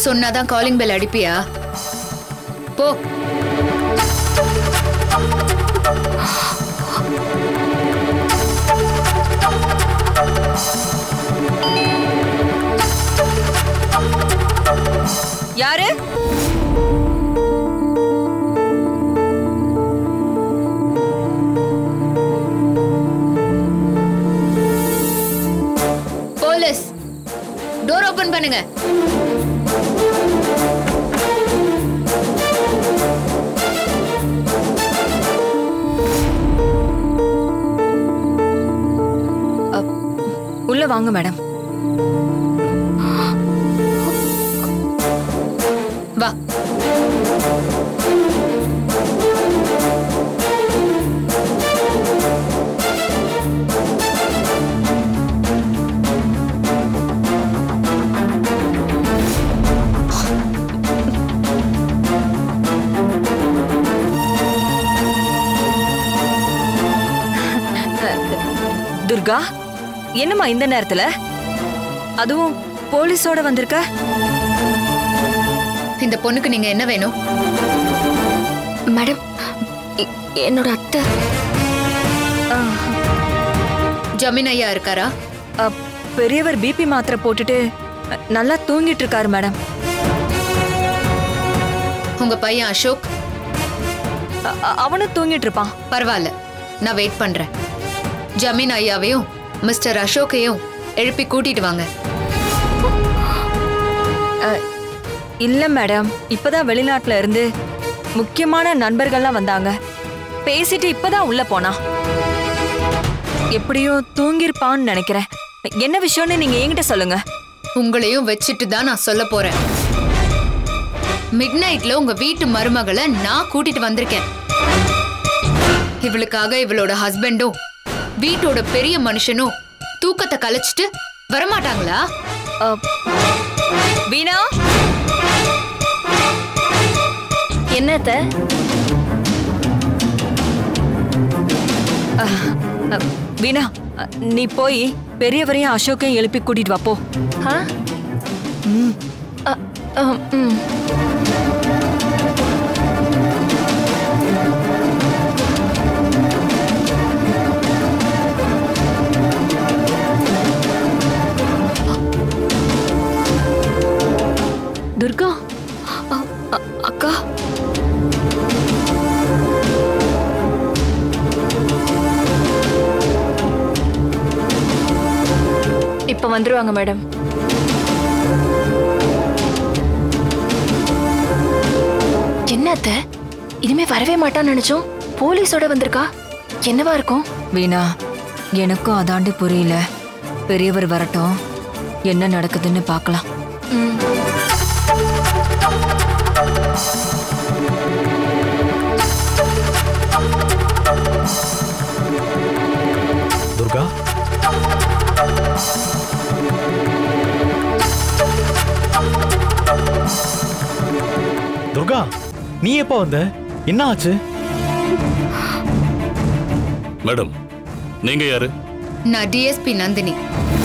சொன்னாதான் calling bell அடிப்பியா போ யாரு போலீஸ் டோர் ஓபன் பண்ணுங்க உள்ள வாங்க மேடம் வா துர்கா என்னம்மா இந்த நேரத்துல அதுவும் போலீஸோட வந்திருக்க இந்த பொண்ணுக்கு நீங்க என்ன வேணும் மேடம் எ- என்னோட அத்தை ஆ, ஜமீன் ஐயா இருக்காரா அ, பெரியவர் பிபி மாத்திரை போட்டுட்டு அ, நல்லா தூங்கிட்டு இருக்காரு மேடம் உங்க பையன் அசோக் அ- அ- அவனும் தூங்கிட்டு இருப்பான் பரவாயில்ல நான் வெயிட் பண்றேன் ஜமீன் ஐயாவையும் மிஸ்டர் அசோக்கையும் எழுப்பி கூட்டிட்டு வாங்க இல்ல மேடம் இப்பதான் வெளிநாட்டுல இருந்து முக்கியமான நண்பர்கள்லாம் வந்தாங்க பேசிட்டு இப்பதான் உள்ள போனா எப்படியோ தூங்கிருப்பான்னு நினைக்கிறேன் என்ன விஷயம்னு நீங்க என்கிட்ட சொல்லுங்க உங்களையும் வச்சுட்டு தான் நான் சொல்ல போறேன் மிட் நைட்ல உங்க வீட்டு மருமகளை நான் கூட்டிட்டு வந்திருக்கேன் இவளுக்காக இவளோட ஹஸ்பண்டும் வீட்டோட பெரிய மனுஷனும் தூக்கத்தை கலைச்சிட்டு வரமாட்டாங்களா அ, வீணா என்ன அத்தை அ, வீணா அ, நீ போய் பெரியவரையும் அசோக்கையும் எழுப்பி கூட்டிட்டு வா போ ஆ ம், அ, அம், ம். துர்கா அ- அ- அக்கா இப்ப வந்துருவாங்க மேடம் என்ன அத்தை இனிமே வரவே மாட்டான்னு நினைச்சோம் போலீஸோட வந்திருக்கா என்னவா இருக்கும் வீணா எனக்கும் அதாண்டு புரியல பெரியவர் வரட்டும் என்ன நடக்குதுன்னு பார்க்கலாம் ம். துர்கா துர்கா நீ எப்போ வந்த என்ன ஆச்சு மேடம் நீங்க யாரு நான் டிஎஸ்பி நந்தினி